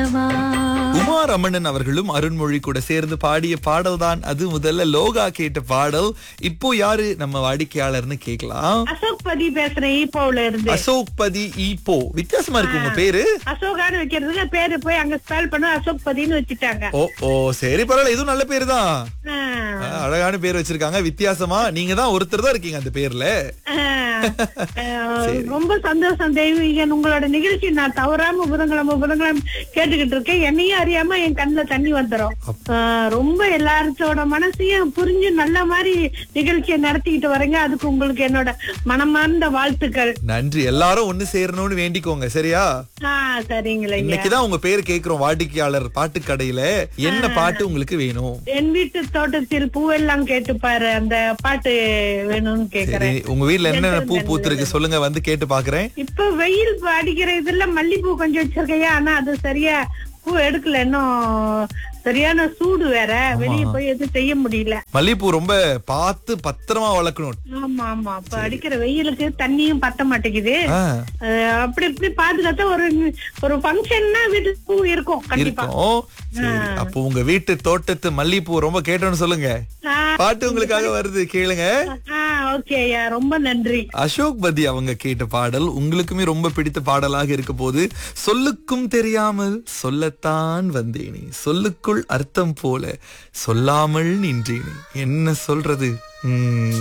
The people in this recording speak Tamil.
அல்லவா உமா ரமணன் அவர்களும் அருண்மொழி கூட சேர்ந்து பாடிய பாடல் தான் அது முதல்ல லோகா கேட்ட பாடல் இப்போ யாரு நம்ம வாடிக்கையாளர்னு கேக்கலாம் அசோக் பதி பேசுறேன் ஈப்போல இருந்து அசோக் பதி ஈப்போ வித்தியாசமா இருக்கு உங்க பேரு அசோகான்னு வைக்கிறதுக்கு பேரு போய் அங்க ஸ்பெல் பண்ண அசோக் பதின்னு வச்சுட்டாங்க ஓ ஓ சரி பரவாயில்ல இதுவும் நல்ல பேரு தான் ஆ. அழகான பேர் வச்சிருக்காங்க வித்தியாசமா நீங்க தான் ஒருத்தர் தான் இருக்கீங்க அந்த பேர்ல ஆஹ் ரொம்ப சந்தோஷம் தெய்வீகன் உங்களோட நிகழ்ச்சி நான் தவறாம புதன்கிழமை புதன்கிழமை கேட்டுக்கிட்டு இருக்கேன் என்னையும் அறியாம என் கண்ணுல தண்ணி வந்துரும் ஆஹ் ரொம்ப எல்லாரோட மனசையும் புரிஞ்சு நல்ல மாதிரி நிகழ்ச்சியை நடத்திக்கிட்டு வரீங்க அதுக்கு உங்களுக்கு என்னோட மனமார்ந்த வாழ்த்துக்கள் நன்றி எல்லாரும் ஒண்ணு சேரணும்னு வேண்டிக்கோங்க சரியா ஆஹ் சரிங்களே இன்னைக்குதான் உங்க பேர் கேக்குறோம் வாடிக்கையாளர் பாட்டு கடையில என்ன பாட்டு உங்களுக்கு வேணும் என் வீட்டு தோட்டத்தில் பூவெல்லாம் கேட்டுப்பாரு அந்த பாட்டு வேணும்னு சரி கேக்குறேன் உங்க வீட்ல என்னென்ன பூ பூத்திருக்கு சொல்லுங்க வந்து கேட்டு பாக்குறேன் இப்ப வெயில் அடிக்கிற இதுல மல்லிப்பூ கொஞ்சம் வச்சிருக்கையா ஆனா அது சரியா பூ எடுக்கல இன்னும் சரியான சூடு வேற வெளிய போய் எதுவும் செய்ய முடியல மல்லிப்பூ ரொம்ப பார்த்து பத்திரமா வளர்க்கணும் ஆமா ஆமா இப்ப அடிக்கிற வெயிலுக்கு தண்ணியும் பத்த மாட்டேங்குது ஆ, அஹ் அப்படி இப்படி பாதுகாத்தா ஒரு ஒரு ஃபங்க்ஷன்னா வீட்டுக்கு பூ இருக்கும் கண்டிப்பா இருக்கும் சரி அப்போ உங்க வீட்டு தோட்டத்து மல்லிப்பூ ரொம்ப கேட்டோன்னு சொல்லுங்க பாட்டு உங்களுக்காக வருது கேளுங்க ஓகே ஐயா ரொம்ப நன்றி அசோக் பதி அவங்க கேட்ட பாடல் உங்களுக்குமே ரொம்ப பிடித்த பாடலாக இருக்க போது சொல்லுக்கும் தெரியாமல் சொல்லத்தான் வந்தேனே சொல்லுக்குள் அர்த்தம் போல சொல்லாமல் நின்றேனே என்ன சொல்றது உம்